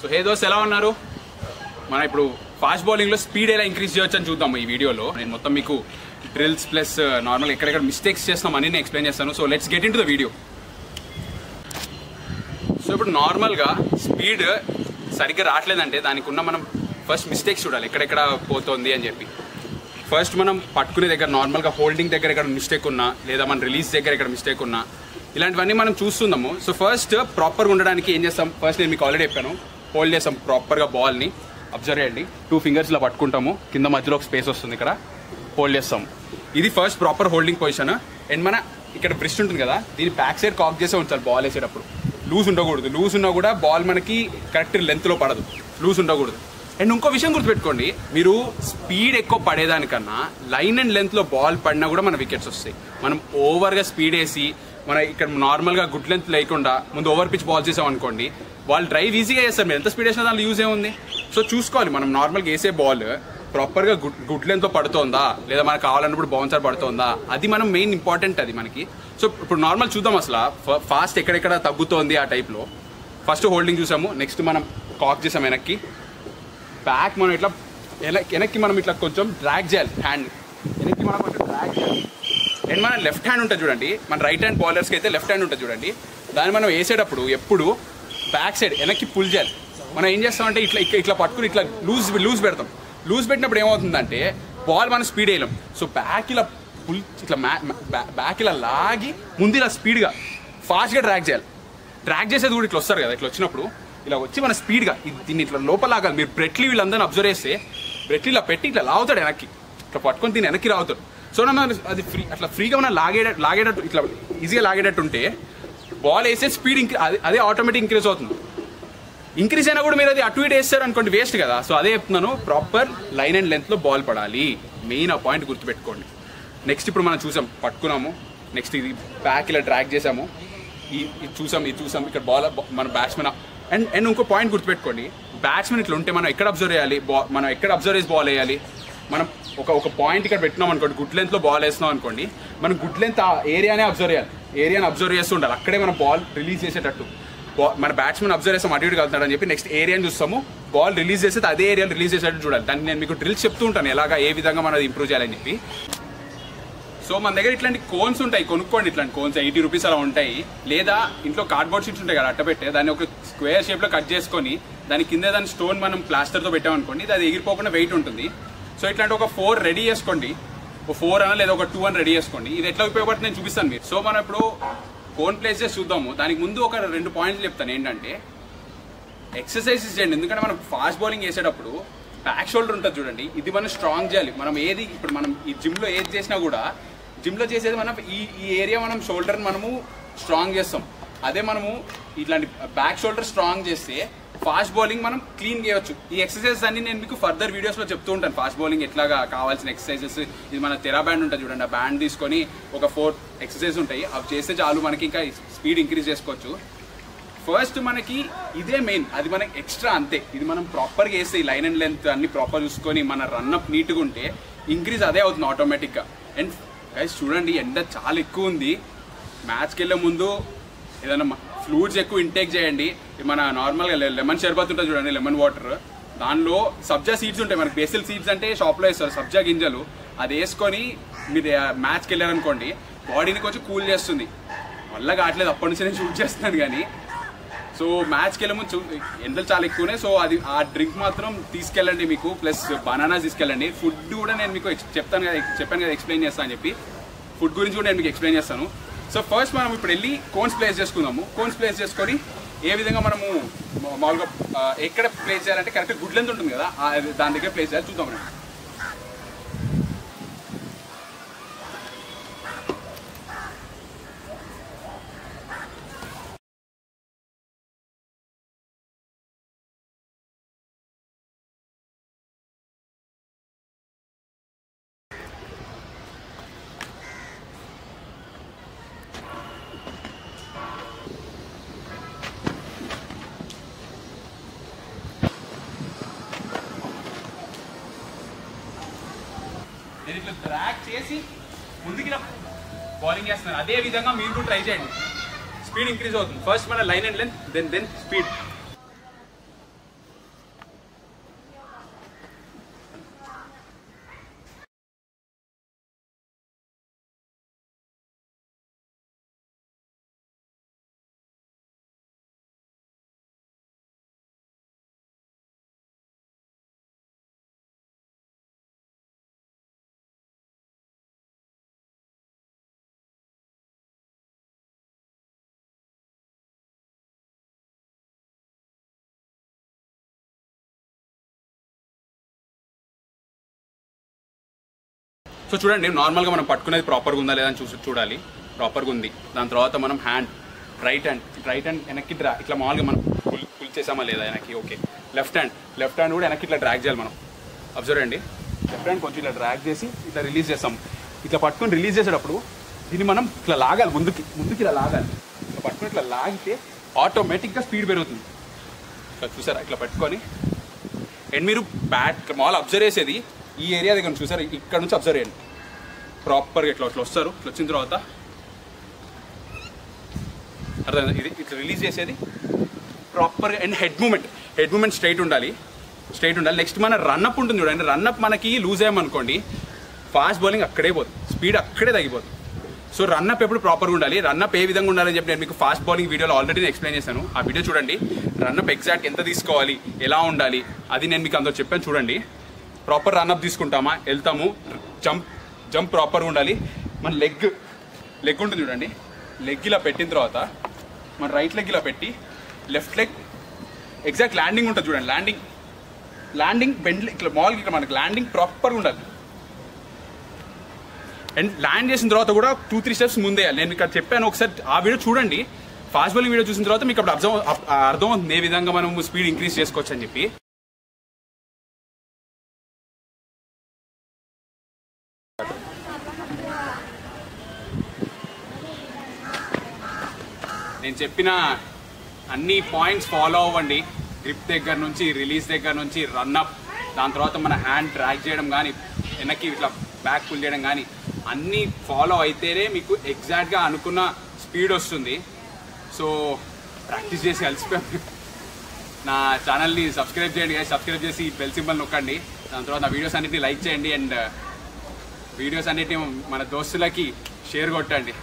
హే those ఎలా ఉన్నారు మనం ఇప్పుడు ఫాస్ట్ బౌలింగ్ లో స్పీడ్ ఎలా ఇంక్రీజ్ చేయొచ్చు అని చూద్దాం ఈ వీడియోలో నేను మొత్తం మీకు డ్రిల్స్ ప్లస్ నార్మల్ ఎక్కడెక్కడ మిస్టేక్స్ చేస్తాం అని నేను ఎక్స్ప్లెయిన్ చేస్తాను so let's get into the video so ఇప్పుడు నార్మల్గా స్పీడ్ సరిగ్గా రావట్లేదంటే దానికి ఉన్న మనం ఫస్ట్ మిస్టేక్స్ చూడాలి ఎక్కడెక్కడ పోతుంది అని చెప్పి ఫస్ట్ మనం పట్టుకునే దగ్గర నార్మల్గా హోల్డింగ్ దగ్గర ఎక్కడ మిస్టేక్ ఉన్నా లేదా మన రిలీజ్ దగ్గర ఎక్కడ మిస్టేక్ ఉన్నా ఇలాంటివన్నీ మనం చూస్తున్నాము సో ఫస్ట్ ప్రాపర్గా ఉండడానికి ఏం చేస్తాం ఫస్ట్ నేను మీకు ఆల్రెడీ చెప్పాను హోల్డ్ చేస్తాం ప్రాపర్గా బాల్ని అబ్జర్వ్ చేయండి టూ ఫింగర్స్ ఇలా పట్టుకుంటాము కింద మధ్యలో ఒక స్పేస్ వస్తుంది ఇక్కడ హోల్డ్ చేస్తాం ఇది first proper holding position and మన ఇక్కడ బ్రిస్ట్ ఉంటుంది కదా దీన్ని బ్యాక్ సైడ్ కాక్ చేసే ఉంచాలి బాల్ వేసేటప్పుడు లూజ్ ఉండకూడదు లూజ్ ఉన్నా కూడా బాల్ మనకి కరెక్ట్ లెంత్లో పడదు లూజ్ ఉండకూడదు అండ్ ఇంకో విషయం గుర్తుపెట్టుకోండి మీరు స్పీడ్ ఎక్కువ పడేదానికన్నా లైన్ అండ్ లెంత్లో బాల్ పడినా కూడా మన వికెట్స్ వస్తాయి మనం ఓవర్గా స్పీడ్ వేసి మన ఇక్కడ నార్మల్గా గుడ్ లెంత్ లేకుండా ముందు ఓవర్ పిచ్ బాల్ చేసాం అనుకోండి వాళ్ళు డ్రైవ్ ఈజీగా చేస్తారు మీరు ఎంత స్పీడ్ వేసినా దాంట్లో యూజ్ ఏముంది సో చూసుకోవాలి మనం నార్మల్గా వేసే బాల్ ప్రాపర్గా గుడ్ గుడ్ లెంత్తో పడుతోందా లేదా మనకు కావాలన్నప్పుడు బౌన్సర్ పడుతోందా అది మనం మెయిన్ ఇంపార్టెంట్ అది మనకి సో ఇప్పుడు నార్మల్ చూద్దాం అసలు ఫాస్ట్ ఎక్కడెక్కడ తగ్గుతోంది ఆ టైప్లో ఫస్ట్ హోల్డింగ్ చూసాము నెక్స్ట్ మనం కాక్ చేసాం వెనక్కి బ్యాక్ మనం ఇట్లా వెన- వెనక్కి మనం ఇట్లా కొంచెం డ్రాగ్ చేయాలి హ్యాండ్ వెనక్కి మనం కొంచెం డ్రాగ్ చేయాలి అండ్ మన లెఫ్ట్ హ్యాండ్ ఉంటుంది చూడండి మన రైట్ హ్యాండ్ బౌలర్స్కి అయితే లెఫ్ట్ హ్యాండ్ ఉంటుంది చూడండి దాన్ని మనం వేసేటప్పుడు ఎప్పుడు బ్యాక్ సైడ్ వెనక్కి పుల్ చేయాలి మనం ఏం చేస్తామంటే ఇట్లా ఇట్లా ఇట్లా పట్టుకుని ఇట్లా లూజ్ లూజ్ పెడతాం లూజ్ పెట్టినప్పుడు ఏమవుతుందంటే బాల్ మనం స్పీడ్ వేయలేం సో బ్యాక్ ఇలా పుల్ ఇట్లా బ్యాక్ ఇలా లాగి ముందు ఇలా స్పీడ్గా ఫాస్ట్గా డ్రాగ్ చేయాలి ట్రాక్ చేసేది కూడా ఇట్లా వస్తారు కదా ఇట్లా వచ్చినప్పుడు ఇలా వచ్చి మన స్పీడ్గా ఇది- దీన్ని ఇట్లా లోపల లాగాలి మీరు బ్రెట్లీ వీళ్ళందరిని అబ్జర్వ్ చేస్తే బ్రెట్లీ ఇలా పెట్టి ఇట్లా లాగుతాడు వెనక్కి ఇట్లా పట్టుకొని దీన్ని వెనక్కి రావుతాడు సో నా అది ఫ్రీ అట్లా ఫ్రీగా మన లాగే లాగేటట్టు ఇట్లా ఈజీగా లాగేటట్టు ఉంటే బాల్ వేసే స్పీడ్ ఇంక్రీ అదే అదే ఆటోమేటిక్ ఇంక్రీజ్ అవుతుంది ఇంక్రీజ్ అయినా కూడా మీరు అది అటు ఇటు వేస్తారు అనుకోండి వేస్ట్ కదా సో అదే చెప్తున్నాను ప్రాపర్ లైన్ అండ్ లెంత్లో బాల్ పడాలి మెయిన్ ఆ పాయింట్ గుర్తుపెట్టుకోండి నెక్స్ట్ ఇప్పుడు మనం చూసాం పట్టుకున్నాము నెక్స్ట్ ఇది బ్యాక్ ఇలా డ్రాగ్ చేసాము ఈ ఇది చూసాం ఇది చూసాం ఇక్కడ బాల్ మన బ్యాట్స్మెన్ అండ్ అండ్ ఇంకో పాయింట్ గుర్తుపెట్టుకోండి బ్యాట్స్మెన్ ఇట్లా ఉంటే మనం ఎక్కడ అబ్జర్వ్ చేయాలి బా మనం ఎక్కడ అబ్జర్వ్ చేసి బాల్ వేయాలి మనం ఒక ఒక పాయింట్ ఇక్కడ పెట్టినాం అనుకోండి గుడ్ లెంత్లో బాల్ వేస్తున్నాం అనుకోండి మనం గుడ్ లెంత్ ఆ ఏరియానే అబ్జర్వ్ చేయాలి ఏరియాని అబ్జర్వ్ చేస్తూ ఉండాలి అక్కడే మనం బాల్ రిలీజ్ చేసేటట్టు బా- మన బ్యాట్స్మెన్ అబ్జర్వ్ చేస్తాం అటు ఇటు వెళ్తున్నాడు అని చెప్పి నెక్స్ట్ ఏరియాని చూస్తాము బాల్ రిలీజ్ చేస్తే అదే ఏరియా రిలీజ్ చేసేటట్టు చూడాలి దాన్ని నేను మీకు డ్రిల్స్ చెప్తూ ఉంటాను ఎలాగా ఏ విధంగా మనం ఇంప్రూవ్ చేయాలని చెప్పి సో మన దగ్గర ఇట్లాంటి కోన్స్ ఉంటాయి కొనుక్కోండి ఇట్లాంటి కోన్స్ ఎయిటీ రూపీస్ అలా ఉంటాయి లేదా ఇంట్లో కార్డ్బోర్డ్ షీట్స్ ఉంటాయి కదా అట్టపెట్టే దాన్ని ఒక స్క్వేర్ షేప్ లో కట్ చేసుకొని దాని కింద దాని స్టోన్ మనం ప్లాస్టర్ తో పెట్టామనుకోండి ఇది అది ఎగిరిపోకుండా వెయిట్ ఉంటుంది సో ఇట్లాంటి ఒక ఫోర్ రెడీ చేసుకోండి ఒక ఫోర్ అన్న లేదా ఒక టూ అని రెడీ చేసుకోండి ఇది ఎట్లా ఉపయోగపడుతుంది నేను చూపిస్తాను మీరు సో మనం ఇప్పుడు కోన్ ప్లేస్ చేసి చూద్దాము దానికి ముందు ఒక రెండు పాయింట్లు చెప్తాను ఏంటంటే ఎక్సర్సైజెస్ చేయండి ఎందుకంటే మనం ఫాస్ట్ బౌలింగ్ చేసేటప్పుడు బ్యాక్ షోల్డర్ ఉంటుంది చూడండి ఇది మనం స్ట్రాంగ్ చేయాలి మనం ఏది ఇప్పుడు మనం ఈ జిమ్ లో ఏది చేసినా కూడా జిమ్ లో చేసేది మనం ఈ ఈ ఏరియా మనం షోల్డర్ మనము స్ట్రాంగ్ చేస్తాం అదే మనము ఇట్లాంటి బ్యాక్ షోల్డర్ స్ట్రాంగ్ చేస్తే ఫాస్ట్ బౌలింగ్ మనం క్లీన్ చేయొచ్చు ఈ ఎక్సర్సైజెస్ అన్ని నేను మీకు ఫర్దర్ వీడియోస్ లో చెప్తూ ఉంటాను ఫాస్ట్ బౌలింగ్ ఎట్లాగా కావాల్సిన ఎక్సర్సైజెస్ ఇది మన తెరా బ్యాండ్ ఉంటుంది చూడండి ఆ బ్యాండ్ తీసుకొని ఒక ఫోర్ ఎక్సర్సైజ్ ఉంటాయి అవి చేస్తే చాలు మనకి ఇంకా స్పీడ్ ఇంక్రీజ్ చేసుకోవచ్చు ఫస్ట్ మనకి ఇదే మెయిన్ అది మనకి ఎక్స్ట్రా అంతే ఇది మనం ప్రాపర్గా వేస్తే ఈ లైన్ అండ్ లెంత్ అన్ని ప్రాపర్ చూసుకొని మన రన్అప్ నీట్గా ఉంటే ఇంక్రీజ్ అదే అవుతుంది ఆటోమేటిక్గా అండ్ గైస్ చూడండి ఎండ చాలా ఎక్కువ ఉంది మ్యాచ్కి వెళ్ళే ముందు ఏదైనా ఫ్లూయిడ్స్ ఎక్కువ ఇంటేక్ చేయండి ఈ మన నార్మల్గా లెమన్ షర్బత్ ఉంటుంది చూడండి లెమన్ వాటర్ దానిలో సబ్జా సీడ్స్ ఉంటాయి మనకి బేసిల్ సీడ్స్ అంటే షాప్లో వేస్తారు సబ్జా గింజలు అది వేసుకొని మీరు మ్యాచ్కి వెళ్ళారనుకోండి బాడీని కొంచెం కూల్ చేస్తుంది వల్ల కావట్లేదు అప్పటి నుంచి నేను షూట్ చేస్తున్నాను కానీ సో మ్యాచ్కి వెళ్ళే ముందు చూ- ఎండలు చాలా ఎక్కువనే సో అది ఆ డ్రింక్ మాత్రం తీసుకెళ్ళండి మీకు ప్లస్ బనానాస్ తీసుకెళ్ళండి ఫుడ్ కూడా నేను మీకు ఎక్స్- చెప్తాను కదా చెప్పాను కదా ఎక్స్ప్లెయిన్ చేస్తాను అని చెప్పి ఫుడ్ గురించి కూడా నేను మీకు ఎక్స్ప్లెయిన్ చేస్తాను సో ఫస్ట్ మనం ఇప్పుడు వెళ్ళి కోన్స్ ప్లేస్ చేసుకుందాము కోన్స్ ప్లేస్ చేసుకొని ఏ విధంగా మనము మా- మామూలుగా ఆ, ఎక్కడ ప్లేస్ చేయాలంటే కరెక్ట్ గుడ్ లెంత్ ఉంటుంది కదా ఆ, దాని దగ్గర ప్లేస్ చేయాలి చూద్దాం మనం నేను ఇట్లా ట్రాక్ చేసి ముందుకి బౌలింగ్ చేస్తున్నాను అదే విధంగా మీరు కూడా ట్రై చేయండి స్పీడ్ ఇంక్రీజ్ అవుతుంది ఫస్ట్ మన line and length then then speed so చూడండి నార్మల్గా మనం పట్టుకునేది ప్రాపర్గా ఉందా లేదా అని చూసి చూడాలి ప్రాపర్గా ఉంది దాని తర్వాత మనం hand right hand right hand వెనక్కి డ్రా ఇట్లా మామూలుగా మనం పుల్ పుల్ చేసామా లేదా వెనక్కి okay left hand left hand కూడా వెనక్కి ఇట్లా డ్రాగ్ చేయాలి మనం అబ్జర్వ్ అండి లెఫ్ట్ హ్యాండ్ కొంచెం ఇట్లా డ్రాగ్ చేసి ఇట్లా రిలీజ్ చేస్తాం ఇట్లా పట్టుకొని రిలీజ్ చేసేటప్పుడు దీన్ని మనం ఇట్లా లాగాలి ముందుకి ముందుకి ఇలా లాగాలి ఇట్లా పట్టుకొని ఇట్లా లాగితే ఆటోమేటిక్గా స్పీడ్ పెరుగుతుంది ఇట్లా చూసారా ఇట్లా పట్టుకొని అండ్ మీరు బ్యాట్ మాల్ అబ్జర్వ్ చేసేది ఈ ఏరియా దగ్గర నుంచి చూసారా ఇక్కడ నుంచి అబ్జర్వ్ చేయండి ప్రాపర్గా ఇట్లా ఇట్లా వస్తారు ఇట్లా వచ్చిన తర్వాత అర్థం ఇది ఇట్లా రిలీజ్ చేసేది proper and head movement head movement straight ఉండాలి స్ట్రైట్ ఉండాలి నెక్స్ట్ మన రన్అప్ ఉంటుంది చూడండి రన్అప్ మనకి లూజ్ అయ్యామనుకోండి ఫాస్ట్ బౌలింగ్ అక్కడే పోతుంది స్పీడ్ అక్కడే తగ్గిపోతుంది సో రన్అప్ ఎప్పుడు ప్రాపర్గా ఉండాలి రన్అప్ ఏ విధంగా ఉండాలని చెప్పి నేను మీకు ఫాస్ట్ బౌలింగ్ వీడియోలో ఆల్రెడీ నేను ఎక్స్ప్లెయిన్ చేశాను ఆ వీడియో చూడండి రన్అప్ ఎగ్జాక్ట్ ఎంత తీసుకోవాలి ఎలా ఉండాలి అది నేను మీకు అందులో చెప్పాను చూడండి ప్రాపర్ రన్అప్ తీసుకుంటామా వెళ్తాము జంప్ జంప్ ప్రాపర్గా ఉండాలి మన లెగ్ లెగ్ ఉంటుంది చూడండి లెగ్ ఇలా పెట్టిన తర్వాత మన రైట్ లెగ్ ఇలా పెట్టి లెఫ్ట్ లెగ్ ఎగ్జాక్ట్ ల్యాండింగ్ ఉంటుంది చూడండి ల్యాండింగ్ ల్యాండింగ్ బెండ్ ఇట్లా మామూలుగా ఇక్కడ మనకి ల్యాండింగ్ ప్రాపర్గా ఉండాలి అండ్ ల్యాండ్ చేసిన తర్వాత కూడా టూ త్రీ స్టెప్స్ ముందే వేయాలి. నేను ఇక్కడ చెప్పాను ఒకసారి ఆ వీడియో చూడండి ఫాస్ట్ బౌలింగ్ వీడియో చూసిన తర్వాత మీకు అప్పుడు అర్థం అర్థం అవుతుంది ఏ విధంగా మనం స్పీడ్ ఇంక్రీజ్ చేసుకోవచ్చు అని చెప్పి నేను చెప్పిన అన్ని పాయింట్స్ ఫాలో అవ్వండి గ్రిప్ దగ్గర నుంచి రిలీజ్ దగ్గర నుంచి రన్అప్ దాని తర్వాత మన హ్యాండ్ ట్రాక్ చేయడం కానీ వెనక్కి ఇట్లా బ్యాక్ పుల్ చేయడం కానీ అన్నీ ఫాలో అయితేనే మీకు ఎగ్జాక్ట్గా అనుకున్న స్పీడ్ వస్తుంది సో ప్రాక్టీస్ చేసి అలసిపోయాం నా ఛానల్ని సబ్స్క్రైబ్ చేయండి guys. సబ్స్క్రైబ్ చేసి బెల్ సింబల్ నొక్కండి దాని తర్వాత నా వీడియోస్ అన్నిటిని లైక్ చేయండి అండ్ వీడియోస్ అన్నిటిని మన దోస్తులకి షేర్ కొట్టండి